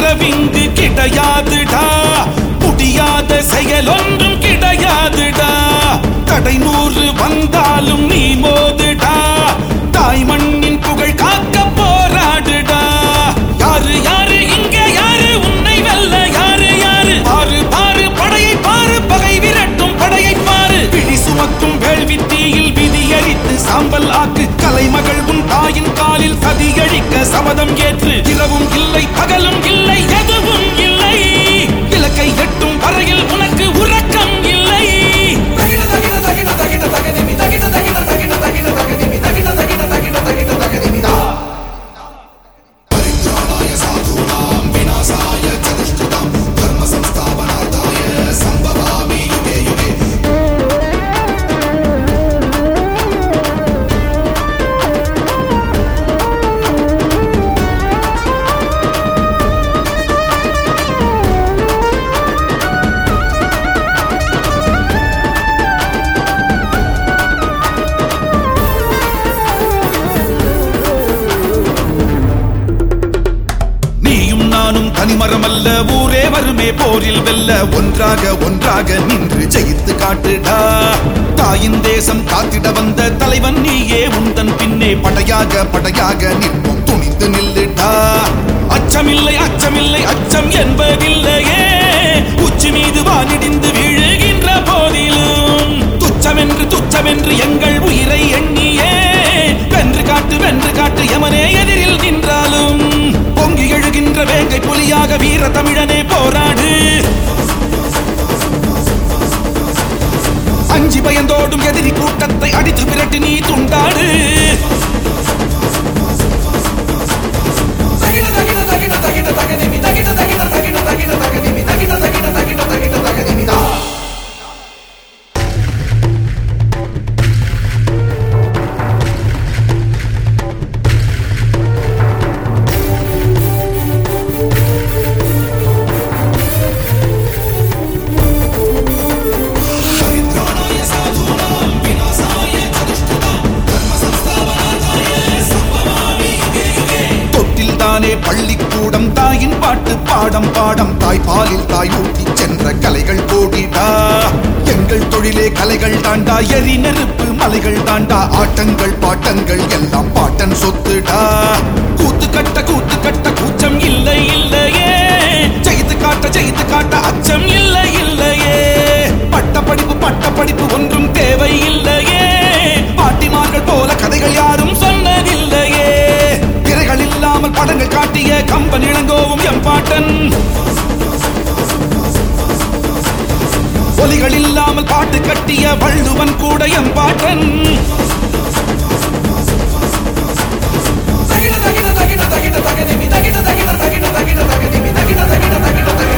உறவிங்கு கிடையாதுடா முடியாத செயல் ஒன்றும் கிடையாதுடா தடை நூறு வந்தாலும் நீ மோதுடா தாய் மண்ணின் புகழ் காக்க போராடுடா யாரு யாரு இங்க யாரு உன்னை வெல்ல யாரு யாரு பாரு பாரு படையை பாரு பகை விரட்டும் படையை பாரு பிடி சுமக்கும் வேள்வி தீயில் விதியரித்து சாம்பல் ஆக்கு கலைமகள் உன் தாயின் காலில் சதியழிக்க சபதம் ஏற்று இரவும் இல்லை பகலும் இல்லை எதுவும் இல்லை இலக்கை எட்டும் வரையில் உனக்கு உறக்கம் இல்லை தகிட தகிட தகிட தகிட தகதிமி தகிட தகிட தகிட தகிட தகதிமி தகிட தகிட தகிட தகிட தகதிமி தா परित्राणाय साधूनां विनाशाय चतुष्टुतां धर्मसंस्थापनार्थाय सम्भवामि युगे युगे நீயும் நானும் தனிமரம் அல்ல ஊரே வருமே போரில் வெல்ல ஒன்றாக ஒன்றாக நின்று ஜெயித்து காட்டுடா தாயின் தேசம் காத்திட வந்த தலைவன் நீயே உந்தன் பின்னே படையாக படையாக நிற்போம் துணிந்து நில்லுடா அச்சமில்லை அச்சமில்லை அச்சம் என்பதில்லையே உச்சி மீது வானிடிந்து வீழுகின்ற போதிலும் துச்சமென்று துச்சமென்று எங்கள் உயிரை எண்ணியே வென்று காட்டு வென்று காட்டு எமனே எதிரில் நின்றாலும் பொங்கி எழுகின்ற வேங்கை புலியாக வீர தமிழனே போராடு அஞ்சி பயந்தோடும் எதிரி கூட்டத்தை அடித்து விரட்டி நீ துண்டாடு தகிட தகிட தகிட தகிட தகதிமி தகிட தகிட தகிட தகிட தகதிமி தகிட தகிட தகிட தகிட தகதிமி தா परित्राणाय साधूनां विनाशाय चतुष्टुतां धर्मसंस्थापनार्थाय सम्भवामि युगे युगे தொட்டில் தானே பள்ளிக்கூடம் தாயின் பாட்டு பாடம் பாடம் தாய் பாலில் தாய் ஊட்டி சென்ற கலைகள் கோடிடா எங்கள் தொழிலே கலைகள் தாண்டா எரி நெருப்பு மலைகள் தாண்டா ஆட்டங்கள் பாட்டங்கள் எல்லாம் பாட்டன் சொத்துடா கூத்து கட்ட கூத்து கட்ட கூச்சம் இல்லை இல்லையே ஜெயித்து காட்ட ஜெயித்து காட்ட அச்சம் இல்லை இல்லையே பட்ட படிப்பு பட்ட படிப்பு ஒன்றும் தேவை இல்லையே பாட்டிமார்கள் போல கதைகள் யாரும் சொன்னதில்லையே திரைகள் இல்லாமல் படங்கள் காட்டிய கம்பன் இளங்கோவும் எம்பாட்டன் ஒலிகள் இல்லாமல் பாட்டு கட்டிய வள்ளுவன் கூட எம்பாட்டன் தகிட தகிட தகிட தகிட தகதிமி தகிட தகிட தகிட தகிட தகதிமி தகிட தகிட தகிட தகிட